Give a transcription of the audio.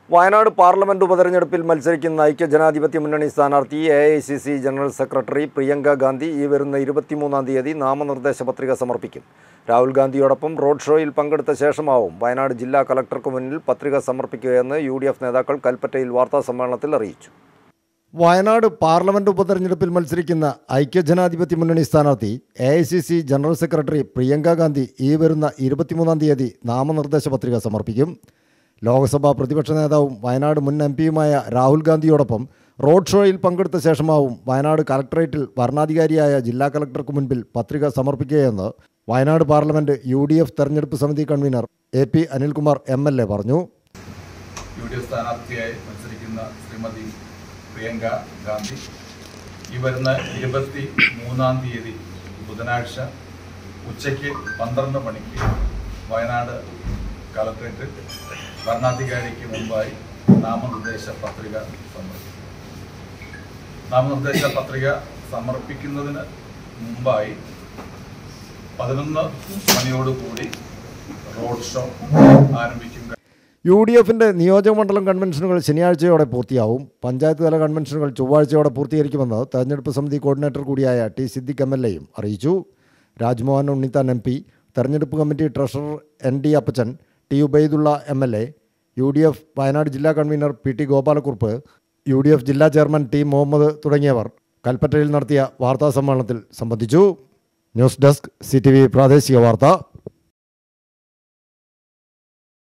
Wayanad parliament ഉപതെരഞ്ഞെടുപ്പിൽ മത്സരിക്കുന്ന ഐക്യജനാധിപത്യ മുന്നണി സ്ഥാനാർത്ഥി A I C C general secretary Priyanka Gandhi ഈ വരുന്ന ഇരുപത്തിമൂന്നാം തീയതി നാമനിർദ്ദേശ പത്രിക സമർപ്പിക്കും രാഹുൽ ഗാന്ധിയോടൊപ്പം റോഡ് ഷോയിൽ പങ്കെടുത്ത ശേഷമാവും വയനാട് ജില്ലാ കളക്ടർക്ക് മുന്നിൽ പത്രിക സമർപ്പിക്കുകയെന്ന് യു ഡി എഫ് നേതാക്കൾ കൽപ്പറ്റയിൽ വാർത്താസമ്മേളനത്തിൽ അറിയിച്ചു വയനാട് പാർലമെന്റ് ഉപതെരഞ്ഞെടുപ്പിൽ മത്സരിക്കുന്ന ഐക്യജനാധിപത്യ മുന്നണി സ്ഥാനാർത്ഥി A I C C general secretary Priyanka Gandhi ഈ വരുന്ന ഇരുപത്തിമൂന്നാം തീയതി നാമനിർദ്ദേശ പത്രിക സമർപ്പിക്കും ലോക്സഭാ പ്രതിപക്ഷ നേതാവും വയനാട് മുൻ എം പിയുമായ രാഹുൽ ഗാന്ധിയോടൊപ്പം റോഡ് ഷോയിൽ പങ്കെടുത്ത ശേഷമാവും വയനാട് കലക്ടറേറ്റിൽ വരണാധികാരിയായ ജില്ലാ കലക്ടർക്ക് മുൻപിൽ പത്രിക സമർപ്പിക്കുകയെന്ന് Wayanad parliament U D F തെരഞ്ഞെടുപ്പ് സമിതി convener A P Anilkumar M L A പറഞ്ഞു യു ഡി എഫ് സ്ഥാനാർത്ഥിയായി മത്സരിക്കുന്ന ശ്രീമതി പ്രിയങ്ക ഗാന്ധി ഈ വരുന്ന ഇരുപത്തി മൂന്നാം തീയതി ബുധനാഴ്ച ഉച്ചയ്ക്ക് പന്ത്രണ്ട് മണിക്ക് വയനാട് കളക്ട്രേറ്റ് ഭരണാധികാരിക്ക് മുമ്പായി നാമനിർദ്ദേശ പത്രിക സമർപ്പിക്കും നാമനിർദ്ദേശ പത്രിക സമർപ്പിക്കുന്നതിന് മുമ്പായി പതിനൊന്ന് മണിയോടുകൂടി റോഡ് ഷോ ആരംഭിക്കും യു ഡി എഫിൻ്റെ നിയോജകമണ്ഡലം കൺവെൻഷനുകൾ ശനിയാഴ്ചയോടെ പൂർത്തിയാവും പഞ്ചായത്ത് തല കൺവെൻഷനുകൾ ചൊവ്വാഴ്ചയോടെ പൂർത്തീകരിക്കുമെന്ന് തെരഞ്ഞെടുപ്പ് സമിതി കോർഡിനേറ്റർ കൂടിയായ ടി സിദ്ദിഖ് എം എൽ എയും അറിയിച്ചു രാജ്മോഹൻ ഉണ്ണിത്താൻ എം പി തെരഞ്ഞെടുപ്പ് committee treasurer N D Appachan T Ubaidulla M L A U D F Wayanad ജില്ലാ convener P T Gopalakurup U D F ജില്ലാ ചെയർമാൻ ടി മുഹമ്മദ് തുടങ്ങിയവർ കൽപ്പറ്റയിൽ നടത്തിയ വാർത്താ സമ്മേളനത്തിൽ സംബന്ധിച്ചു news desk C T V പ്രാദേശിക വാർത്ത